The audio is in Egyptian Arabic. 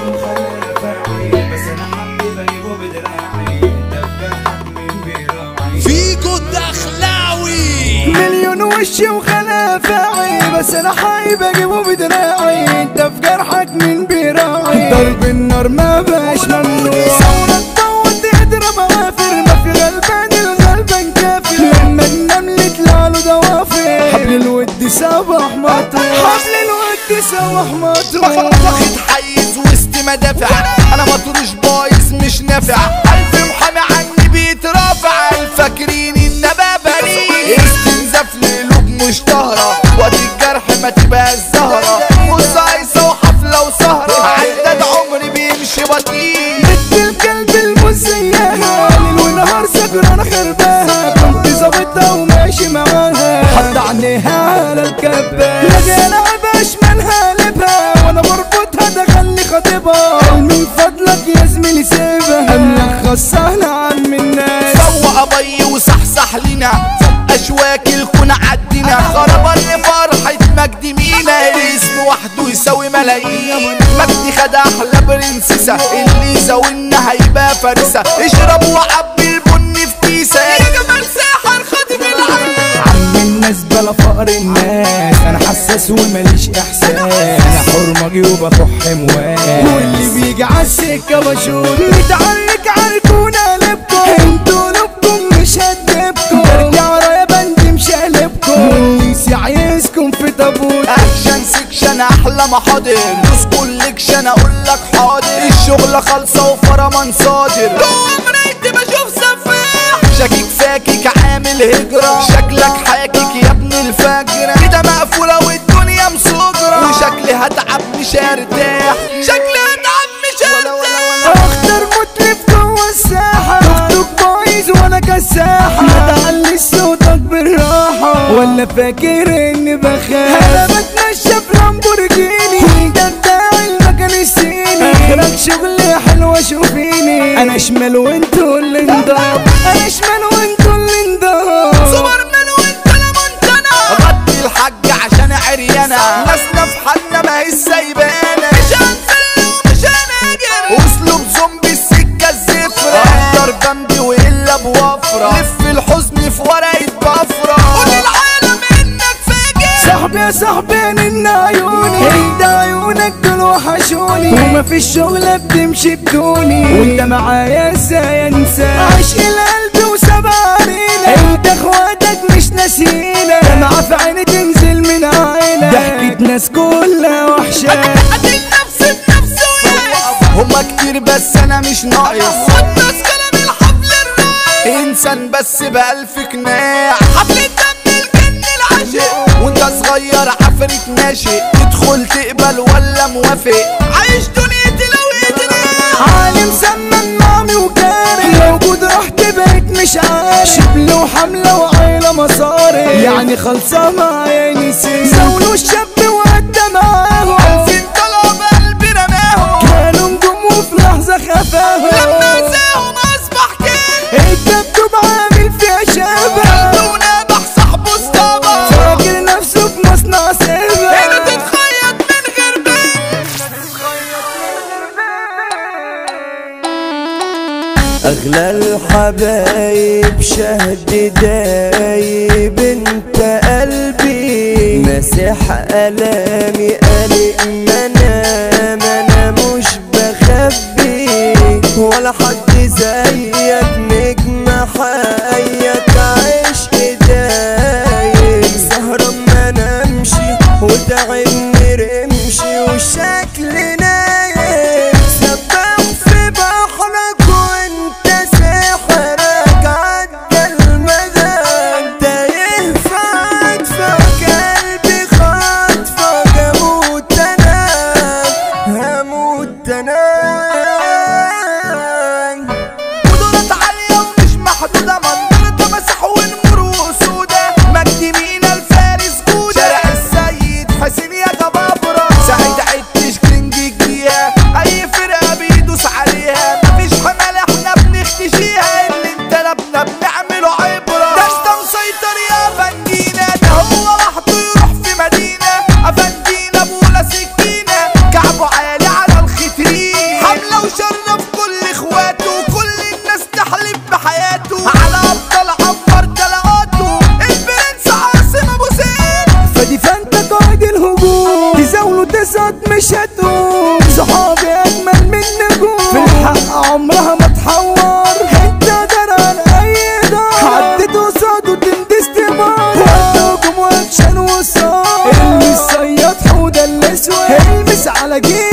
وخلافعي بس انا حبيب اجيبه بدراعي دبحك من براعي فيكو الدخلاوي مليون وش وخلافعي بس انا حايب اجيبه بدراعي انت في جرحك من براعي ضرب النار ما بقاش ممنوع ثورة تموت تضرب عافر ما في غلبان الغلبان كافر لما النمل يطلع له دوافر حبل الود صباح مطروح حبل الود صباح مطروح واخد حيز وسط مدافع انا مطروش بايظ مش نافع الف محامي عني بيترافع الفاكرين ان ابقى بريء استنزاف لقلوب مش طاهرة وقت الجرح ما تبقى الزهرة مصايصة وحفلة وسهرة عداد عمري بيمشي بطيء بنت الكلب المزينة ليل ونهار سكرانة خرباها كنت ظابطها وماشي معاها حط عينيها على الكبة لاقي لعبة اشمالها قلبها وانا بربطها دخلني خطيبها من فضلك يا زميلي سيبها ملخص سهلة عم الناس سوق بي وصحصح لينا فوق اشواك الكون عدينا خربان لفرحة مجدي مينا الاسم وحده يساوي ملايين مجدي خد احلى برنسسة اللي يزاولنا هيبقى فارسة اشرب وعبي البن في كيسة يا جمال ساحر خاطف العين عم الناس بلا فقر الناس انا حساس وماليش احساس انا حرمجي وبكح موال واللي بيجي عالسكه بشوف متعلق عالكون قلبكم انتوا لبكم مش هدبكم برجع ورايا بند مش قلبكم واللي عايزكم في تابوت اكشن سكشن احلى محاضر دوس كولكشن اقول لك حاضر الشغل خالصه وفرمان صادر جوه مرايتي بشوف سفاح شاكك فاكك عامل هجرة شكلك حاكك يا ابن الفجرة كده مقفولة والدنيا مسجرة وشكلي هتعب مش هرتاح شكلي هتعب مش هرتاح اخطر متلف جوه الساحه توك بايظ وانا كساحه ما تعليش صوتك بالراحه ولا فاكر اني بخاف انا بتمشى في لامبورجيني ده بتاع المكان الصيني اخرك شغلي حلوه شوفيني انا شمال وانتوا اللي انضاف انا شمال وانتوا اللي انضاف سوبر مان وانت لا منتنا غطي الحاج عشان عريانة ناسنا في حالنا ما هي سايبانا مش هنسلم ومش هنجري اسلوب زومبي السكة الزفرة احضر بمبي والا بوفرة لف الحزن في ورقة بفرة قول للعالم انك فاجر صاحبي يا صاحبي ان عيوني انت عيونك دول وحشوني وما في الشغلة بتمشي بدوني وانت معايا ازاي انسى عشق القلب وسبع عينة انت اخواتك مش ناسينا دمعة في عيني تنزل من عينة ضحكة ناس كلها وحشة قتل نفسي بنفسي وياس هما كتير بس انا مش ناقص والناس كلام الحفل الرايق انسان بس بألف قناع حفل دم الجن العاشق وانت صغير عفريت ناشئ تدخل تقبل ولا موافق عايش دنيتي لو ايدنا عالم سمن مامي وكاري موجود رحت بقيت مش عارف شبل وحملة وعيلة مصاري يعني خلصة معايا نسيت زولوا الشاب وقد معاهم عارفين طلب قلبي رماهم كانوا نجوم وفي لحظة خفاهم لما نساهم اصبح كان الدبدوب عامل فيها شبه ونابح صاحبه اصطبح فاكر نفسه في مصنع هنا سبه تتخيط من غير بين أغلى الحبايب شهد دايب انت قلبي مسح ألامي قلق منام أنا مش بخبي ولا حد زيك نجم حيك عشق دايب سهران ما نمشي وتعبني رمشي وشكلي نايم سبح في بحرك وانت سحرك عدى المدى تايه في عطفك قلبي خاطفك هموت انا هموت انا قدرات عالية ومش محدودة منطقة مسح ونمر وسودة مجدي مينا الفارس جودة شارع السيد حسين يا جبار صوت مش هتقوم صحابي اجمل من نجوم في الحق عمرها ما تحور انت دران اي دار عدت قصاده تندس تمار هجوم واكشن وصار المس صياد حوده الاسود المس على جيب